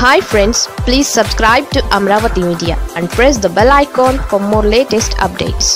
hi friends please subscribe to Amaravati media and press the bell icon for more latest updates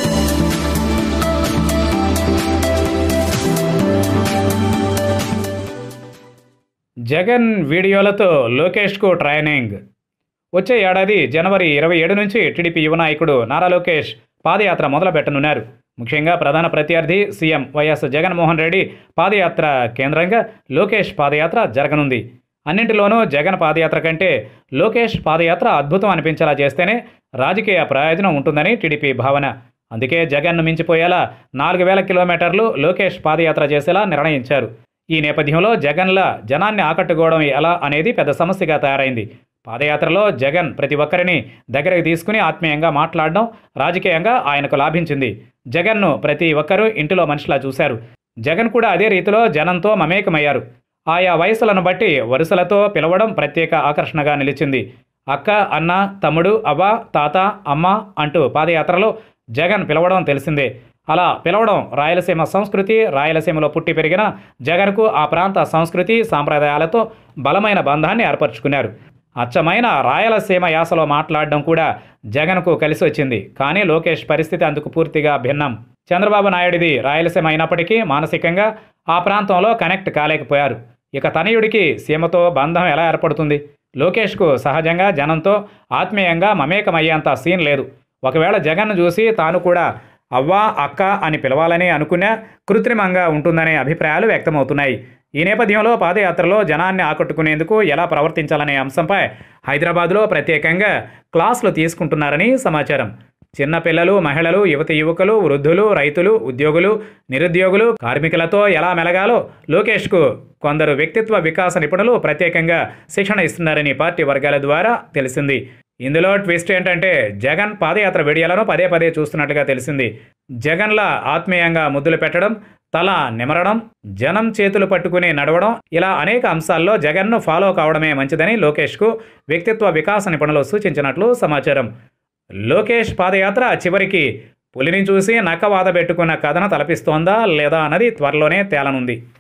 Jagan వీడియోలతో లోకేష్కు training వచ్చే ఏడాది జనవరి ఇరవై ఏడు నుంచి టీడీపీ యువ నాయకుడు నారా లోకేష్ పాదయాత్ర మొదలు పెట్టనున్నారు ముఖ్యంగా ప్రధాన ప్రత్యర్థి సీఎం వైఎస్ జగన్మోహన్ రెడ్డి పాదయాత్ర కేంద్రంగా లోకేష్ పాదయాత్ర జరగనుంది అన్నింటిలోనూ జగన్ పాదయాత్ర కంటే లోకేష్ పాదయాత్ర అద్భుతం అనిపించేలా చేస్తేనే రాజకీయ ప్రయోజనం ఉంటుందని టీడీపీ భావన అందుకే జగన్ను మించిపోయేలా నాలుగు వేల కిలోమీటర్లు లోకేష్ పాదయాత్ర చేసేలా నిర్ణయించారు ఈ నేపథ్యంలో జగన్ల జనాన్ని ఆకట్టుకోవడం ఎలా అనేది పెద్ద సమస్యగా తయారైంది పాదయాత్రలో జగన్ ప్రతి ఒక్కరిని దగ్గరికి తీసుకుని ఆత్మీయంగా మాట్లాడడం రాజకీయంగా ఆయనకు లాభించింది జగన్ను ప్రతి ఒక్కరూ ఇంటిలో మనిషిలా చూశారు జగన్ కూడా అదే రీతిలో జనంతో మమేకమయ్యారు ఆయా వయసులను బట్టి వరుసలతో పిలవడం ప్రత్యేక ఆకర్షణగా నిలిచింది అక్క అన్న తమ్ముడు అవ్వ తాత అమ్మ అంటూ పాదయాత్రలో జగన్ పిలవడం తెలిసిందే అలా పిలవడం రాయలసీమ సంస్కృతి రాయలసీమలో పుట్టి పెరిగిన జగన్కు ఆ ప్రాంత సంస్కృతి సాంప్రదాయాలతో బలమైన బంధాన్ని ఏర్పరచుకున్నారు అచ్చమైన రాయలసీమ యాసలో మాట్లాడడం కూడా జగన్కు కలిసి వచ్చింది కానీ లోకేష్ పరిస్థితి అందుకు పూర్తిగా భిన్నం చంద్రబాబు నాయుడిది రాయలసీమ అయినప్పటికీ మానసికంగా ఆ ప్రాంతంలో కనెక్ట్ కాలేకపోయారు ఇక తనయుడికి సీమతో బంధం ఎలా ఏర్పడుతుంది లోకేష్కు సహజంగా జనంతో ఆత్మీయంగా మమేకమయ్యేంత సీన్ లేదు ఒకవేళ జగన్ను చూసి తాను కూడా అవ్వా అక్క అని పిలవాలని అనుకున్నా కృత్రిమంగా ఉంటుందనే అభిప్రాయాలు వ్యక్తమవుతున్నాయి ఈ నేపథ్యంలో పాదయాత్రలో జనాన్ని ఆకట్టుకునేందుకు ఎలా ప్రవర్తించాలనే అంశంపై హైదరాబాద్లో ప్రత్యేకంగా క్లాసులు తీసుకుంటున్నారని సమాచారం చిన్న పిల్లలు మహిళలు యువతి యువకులు వృద్ధులు రైతులు ఉద్యోగులు నిరుద్యోగులు కార్మికులతో ఎలా మెలగాలో లోకేష్కు కొందరు వ్యక్తిత్వ వికాస నిపుణులు ప్రత్యేకంగా శిక్షణ ఇస్తున్నారని పార్టీ వర్గాల ద్వారా తెలిసింది ఇందులో ట్విస్ట్ ఏంటంటే జగన్ పాదయాత్ర వీడియోలను పదే పదే చూస్తున్నట్లుగా తెలిసింది జగన్లా ఆత్మీయంగా ముద్దులు పెట్టడం తల నిమరడం జనం చేతులు పట్టుకుని నడవడం ఇలా అనేక అంశాల్లో జగన్ను ఫాలో కావడమే మంచిదని లోకేష్కు వ్యక్తిత్వ వికాస నిపుణులు సూచించినట్లు సమాచారం లోకేష్ పాదయాత్ర చివరికి పులిని చూసి నక్కవాత పెట్టుకున్న కథను తలపిస్తోందా లేదా అన్నది త్వరలోనే తేలనుంది